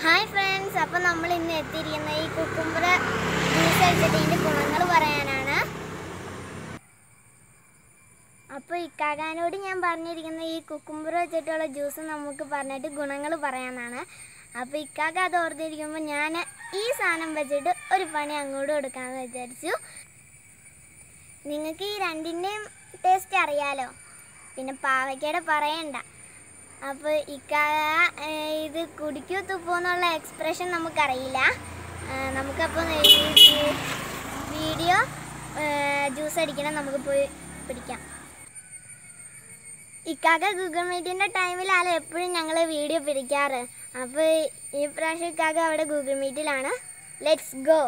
Hi friends അപ്പം നമ്മൾ ഇന്ന് എത്തിയിരിക്കുന്ന ഈ കുക്കുമ്പർ ജ്യൂസ് അടിച്ചിട്ട് ഇതിൻ്റെ ഗുണങ്ങൾ പറയാനാണ് അപ്പോൾ ഇക്കാകാനോട് ഞാൻ പറഞ്ഞിരിക്കുന്ന ഈ കുക്കുമ്പർ വെച്ചിട്ടുള്ള ജ്യൂസ് നമുക്ക് പറഞ്ഞിട്ട് ഗുണങ്ങൾ പറയാനാണ് അപ്പോൾ ഇക്കാക്ക അത് ഓർത്തിരിക്കുമ്പോൾ ഞാൻ ഈ സാധനം വെച്ചിട്ട് ഒരു പണി അങ്ങോട്ട് കൊടുക്കാമെന്ന് വിചാരിച്ചു നിങ്ങൾക്ക് ഈ രണ്ടിൻ്റെയും ടേസ്റ്റ് അറിയാലോ പിന്നെ പാവയ്ക്കയുടെ പറയണ്ട അപ്പോൾ ഇക്കാക ഇത് കുടിക്കൂ തുപ്പോ എന്നുള്ള എക്സ്പ്രഷൻ നമുക്കറിയില്ല ആ, നമുക്കപ്പോൾ ഈ വീഡിയോ ജ്യൂസ് അടിക്കണം നമുക്ക് പോയി പിടിക്കാം ഇക്കാക്ക ഗൂഗിൾ മീറ്റിൻ്റെ ടൈമിലാണ് എപ്പോഴും ഞങ്ങൾ വീഡിയോ പിടിക്കാറ് അപ്പോൾ ഈ പ്രാവശ്യം ഇക്കാക്ക അവിടെ ഗൂഗിൾ മീറ്റിലാണ് ലെറ്റ്സ് ഗോ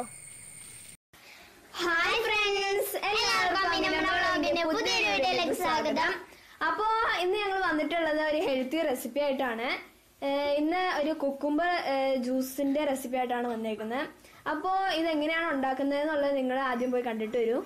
ഹായ് ഫ്രണ്ട്സ് എല്ലാവർക്കും നമ്മുടെ വ്ളോഗിന്റെ പുതിയൊരു വീഡിയോയിലേക്ക് സ്വാഗതം അപ്പോ ഇന്ന് ഞങ്ങൾ വന്നിട്ടുള്ളത് ഒരു ഹെൽത്തി റെസിപ്പി ആയിട്ടാണ് ഏഹ് ഇന്ന് ഒരു കുക്കുംബർ ജ്യൂസിന്റെ റെസിപ്പി ആയിട്ടാണ് വന്നേക്കുന്നത് അപ്പോൾ ഇത് എങ്ങനെയാണ് ഉണ്ടാക്കുന്നത് എന്നുള്ളത് നിങ്ങൾ ആദ്യം പോയി കണ്ടിട്ട് വരൂ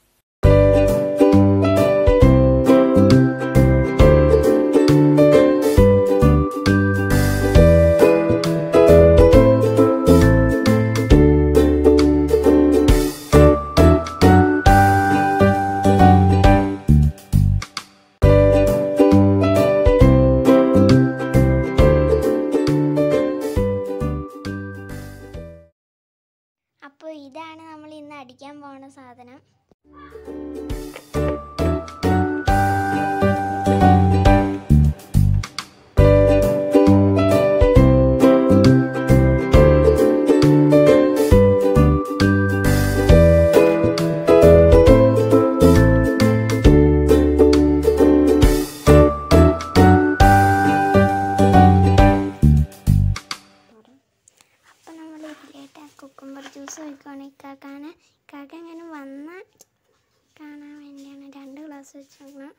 അപ്പോൾ ഇതാണ് നമ്മൾ ഇന്ന് അടിക്കാൻ പോകുന്ന സാധനം അപ്പം നമ്മൾ ഇതിലേട്ട് കുക്കുംബർ ജ്യൂസ് ഒഴിക്കുകയാണ് ഇക്കാക്കാണ് ഇക്കാക്ക ഇങ്ങനെ വന്ന് കാണാൻ വേണ്ടിയാണ് രണ്ട് ഗ്ലാസ് വെച്ചേക്കണം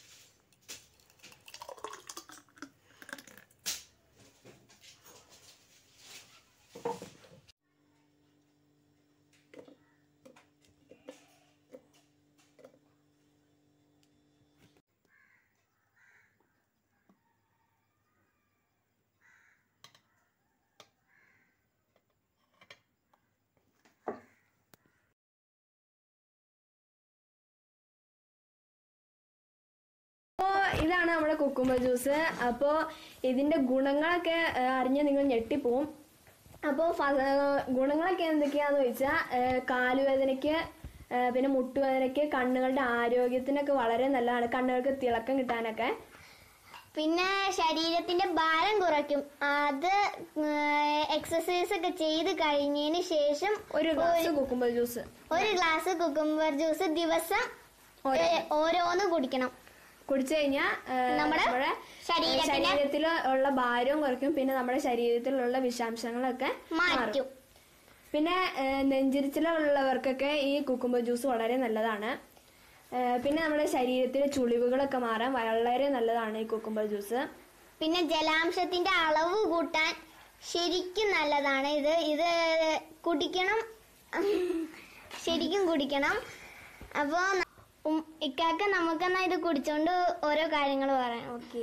അപ്പോൾ ഇതാണ് നമ്മുടെ കുക്കുംബർ ജ്യൂസ് അപ്പോൾ ഇതിന്റെ ഗുണങ്ങളൊക്കെ ഏഹ് അറിഞ്ഞ് നിങ്ങൾ ഞെട്ടിപ്പോവും അപ്പോൾ ഗുണങ്ങളൊക്കെ എന്തൊക്കെയാന്ന് വെച്ചാൽ കാലുവേദനയ്ക്ക് ഏഹ് പിന്നെ മുട്ടുവേദനയ്ക്ക് കണ്ണുകളുടെ ആരോഗ്യത്തിനൊക്കെ വളരെ നല്ലതാണ് കണ്ണുകൾക്ക് തിളക്കം കിട്ടാനൊക്കെ പിന്നെ ശരീരത്തിന്റെ ഭാരം കുറയ്ക്കും അത് എക്സസൈസ് ഒക്കെ ചെയ്ത് കഴിഞ്ഞതിന് ശേഷം ഒരു ഗ്ലാസ് കുക്കുംബർ ജ്യൂസ് ഒരു ഗ്ലാസ് കുക്കുംബർ ജ്യൂസ് ദിവസം ഓരോ- ഏ, ഓരോന്ന് കുടിക്കണം കുടിച്ചു കഴിഞ്ഞാൽ നമ്മുടെ നമ്മുടെ ശരീരത്തിന് ശരീരത്തിൽ ഉള്ള ഭാരവും കുറയ്ക്കും പിന്നെ നമ്മുടെ ശരീരത്തിലുള്ള വിഷാംശങ്ങളൊക്കെ മാറും മാറ്റും പിന്നെ ഏഹ്, നെഞ്ചിരിച്ചിലുള്ളവർക്കൊക്കെ ഈ കുക്കുംബർ ജ്യൂസ് വളരെ നല്ലതാണ് ഏഹ്, പിന്നെ നമ്മുടെ ശരീരത്തിലെ ചുളിവുകളൊക്കെ മാറാൻ വളരെ നല്ലതാണ് ഈ കുക്കുംബർ ജ്യൂസ് പിന്നെ ജലാംശത്തിന്റെ അളവ് കൂട്ടാൻ ശരിക്കും നല്ലതാണ് ഇത് ഇത് കുടിക്കണം ശരിക്കും കുടിക്കണം അപ്പോൾ ഇക്കാക്ക നമുക്കെന്നാ ഇത് കുടിച്ചോണ്ട് ഓരോ കാര്യങ്ങൾ പറയാം ഓക്കെ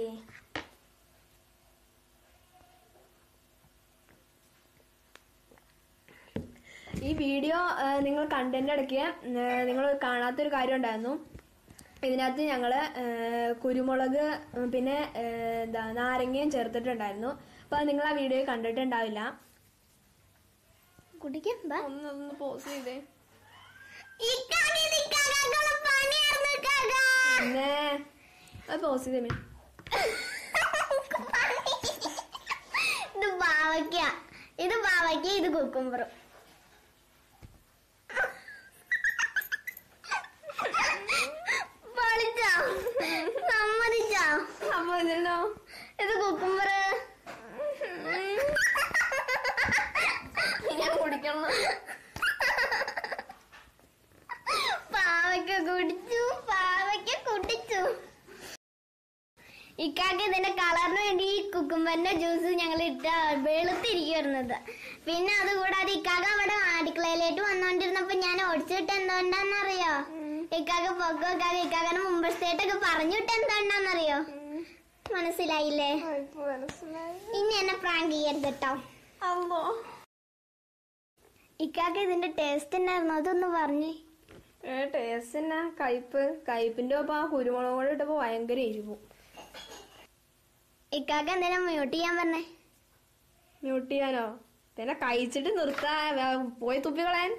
ഈ വീഡിയോ ഏഹ്, നിങ്ങൾ കണ്ടതിൻ്റെ ഇടയ്ക്ക് ഏഹ്, നിങ്ങൾ കാണാത്തൊരു കാര്യം ഉണ്ടായിരുന്നു ഇതിനകത്ത് ഞങ്ങൾ കുരുമുളക് ഉം, പിന്നെ ഏഹ്, എന്താ നാരങ്ങയും ചേർത്തിട്ടുണ്ടായിരുന്നു അപ്പോൾ നിങ്ങൾ ആ വീഡിയോ കണ്ടിട്ടുണ്ടാവില്ല കുടിക്കാം ബാ. ഒന്ന് ഒന്ന് പോസ് ചെയ്തേ ഇക്കാക്ക ഇത് ഇക്കാക്കാക്കുള്ള പണിയായിരുന്നു ഇക്കാക്ക. പിന്നെ അത് പോസ് ചെയ്തേ മേ. ഇത് പാവയ്ക്ക ഇത് പാവയ്ക്ക ഇത് കുക്കുംബറും പൊളിച്ചോ സമ്മതിച്ചോ അപ്പൊ ഇതിനോ ഇത് കുക്കുംബർ ഞാൻ കുടിക്കണം പാവയ്ക്ക കുടിച്ചു പാവയ്ക്ക കുടിച്ചു ഇക്കാക്ക് ഇതിന്റെ കളറിന് വേണ്ടി ഈ കുക്കുംബറിന്റെ ജ്യൂസ് ഞങ്ങൾ ഇട്ട വെളുത്തിരിക്കുന്നത് പിന്നെ അതുകൂടാതെ ഇക്കാക്ക അവിടെ അടുക്കളയിലേക്ക് വന്നോണ്ടിരുന്നപ്പോ ഞാൻ ഓടിച്ചിട്ട് എന്തുകൊണ്ടാന്നറിയോ ഇക്കാക്ക പൊക്കോ ഇക്കാക്ക ഇക്കാക്കന് മുമ്പത്തേട്ടൊക്കെ പറഞ്ഞു വിട്ട് എന്തുകൊണ്ടാന്നറിയോ മനസ്സിലായില്ലേ ഇനി എന്നെ പ്രാങ്ക് ചെയ്യരുത് കേട്ടോ അല്ലോ ഇക്കാക്ക് ഇതിന്റെ ടേസ്റ്റ് എന്നായിരുന്നു അതൊന്ന് പറഞ്ഞേ ഏ ടേസ്റ്റ് എന്നാ കയ്പ് കയ്പിന്റെ ഒപ്പം ആ കുരുമുളക് കൂടെ ഇട്ടപ്പോ ഭയങ്കര എരിവും ഇക്കാക്ക് എന്തിനാ മ്യൂട്ട് ചെയ്യാൻ പറഞ്ഞേ മ്യൂട്ട് ചെയ്യാനോ പിന്നെ കഴിച്ചിട്ട് നിർത്താ വേ- പോയി തുപ്പികളയാൻ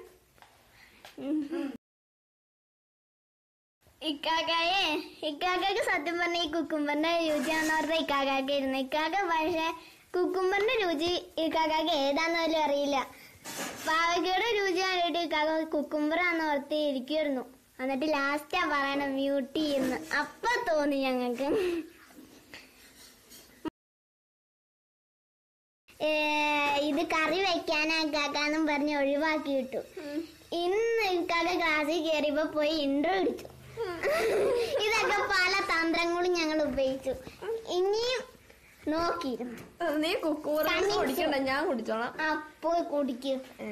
ഇക്കാക്കായെ ഇക്കാക്കക്ക് സത്യം പറഞ്ഞ ഈ കുക്കുംബറിന്റെ രുചിയാണെന്ന് പറഞ്ഞ ഇക്കാക്കാക്ക് ഇരുന്നു ഇക്കാക്ക പക്ഷെ കുക്കുംബറിന്റെ രുചി ഇക്കാക്കാക്ക് ഏതാന്ന് പോലും അറിയില്ല പാവയ്ക്കയുടെ രുചി കണ്ടിട്ട് ഇക്കാക്ക കുക്കുംബറാന്ന് ഓർത്ത് ഇരിക്കുമായിരുന്നു എന്നിട്ട് ലാസ്റ്റാ പറയണ മ്യൂട്ട് ചെയ്യുന്നു അപ്പൊ തോന്നി ഞങ്ങക്ക് ഏ, ഇത് കറി വെക്കാനാ ഇക്കാക്കാന്നും പറഞ്ഞ് ഒഴിവാക്കി വിട്ടു ഇന്ന് ഇക്കാക്ക ക്ലാസ്സിൽ കയറിയപ്പോ പോയി ഇൻട്രോ അടിച്ചു ഇതൊക്കെ പല തന്ത്രങ്ങളും ഞങ്ങൾ ഉപയോഗിച്ചു ഇനിയും നോക്കിയിരുന്നു നീ കുക്കൂറ കുടിക്കണ്ട ഞാൻ കുടിച്ചോളാം അപ്പൊ കുടിക്കും ഏ?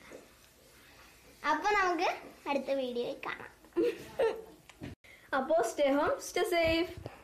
അപ്പൊ നമുക്ക് അടുത്ത വീഡിയോയിൽ കാണാം അപ്പോ സ്റ്റേ ഹോം സ്റ്റേ സേഫ്